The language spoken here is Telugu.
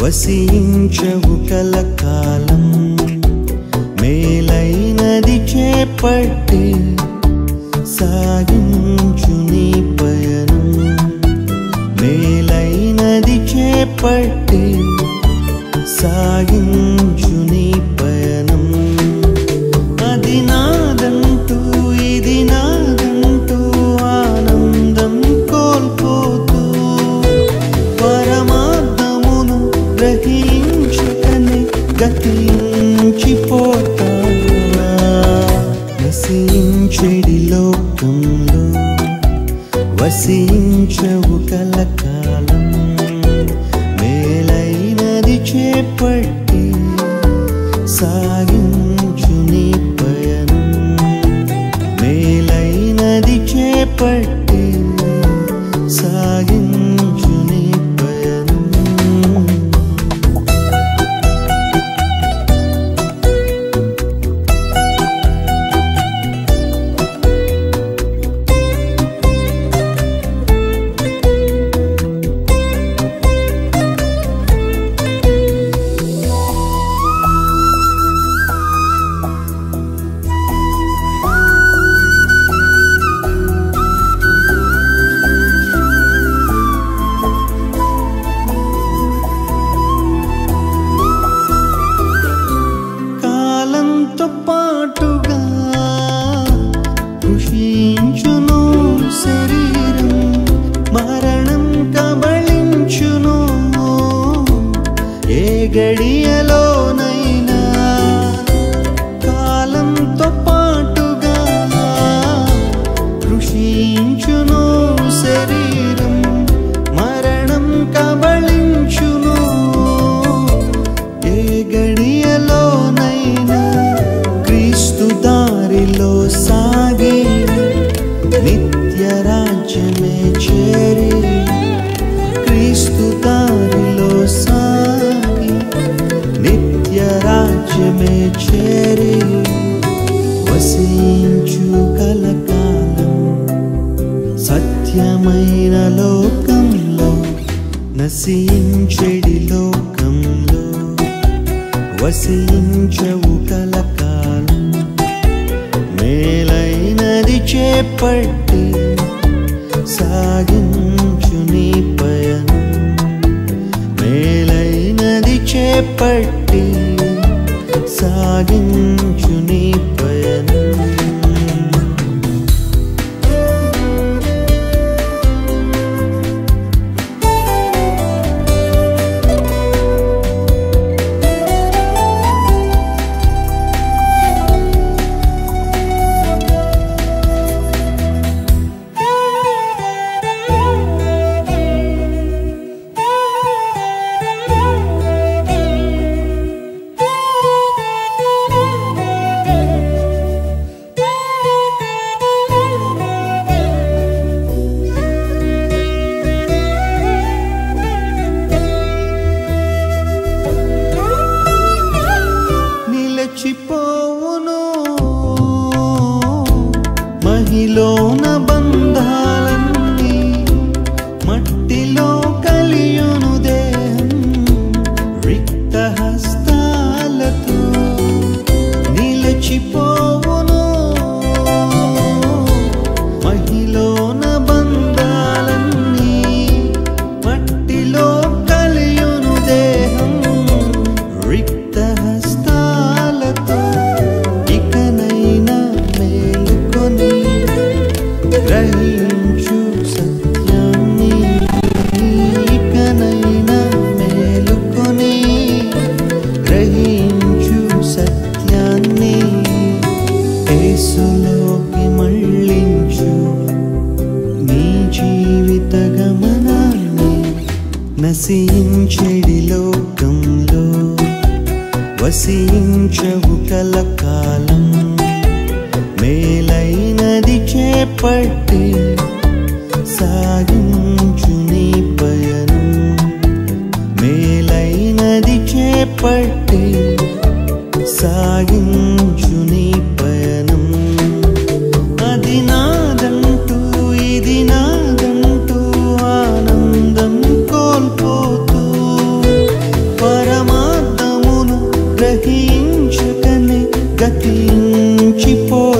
వసించవు కలకాలం మేలైనది చేపట్టి సాగించు నీ పయనం మేలైనది చేపట్టి సాగించు నీ పయనం అది నాదంటూ ఇది నాదంటూ ఆనందం కోల్పోతూ పరమార్థమును గ్రహించుకని గతించిపోతా వసించెడి లోకంలో వసించవు కలకాలం మేలైనది చేపట్టి సాగించు నీ పయనం మేలైనది చేపట్టి సాగించు నీ పయనం కాలంతో పాటుగా కృషించును శరీరం మరణం కబళించును ఏ గడియలోనైనా కాలంతో పాటుగా కృషించును శరీరం మరణం కబళించును ఏ గడియలోనైనా క్రీస్తు దారిలో సాగి నిత్య రాజ్యమే చేరి క్రీస్తు దారిలో సాగి నిత్య రాజ్యమే చేరి వసించు కలకాలం సత్యమైన లోకంలో నశించెడి లోకంలో వసించవు కలకాలం మేలైనది చేపట్టి సాగించు నీ పయనం మేలైనది చేపట్టి సాగించు నీ పయనం నిలచిపోవును మహిలోన బంధాలన్నీ మట్టిలో కలియును దేహం రిక్త హస్తాలతో నిలచిపోవును మహిలోన బంధాలన్నీ మట్టిలో కలియును దేహం రిక్త హస్తాలతో ఇకనైనా మేలుకొని గ్రహించు సత్యాన్ని ఇకనైనా మేలుకొని గ్రహించు సత్యాన్ని యేసులోకి మళ్ళించు నీ జీవిత గమనాన్ని నశించెడి లోకంలో వసించవు కలకాలం మేలైనది చేపట్టి సాగించు నీ పయనం మేలైనది చేపట్టి సాగించు నీ పయనం అది నాదంటూ ఇది నాదంటూ ఆనందం కోల్పోతూ గ్రహించకనే గతించిపో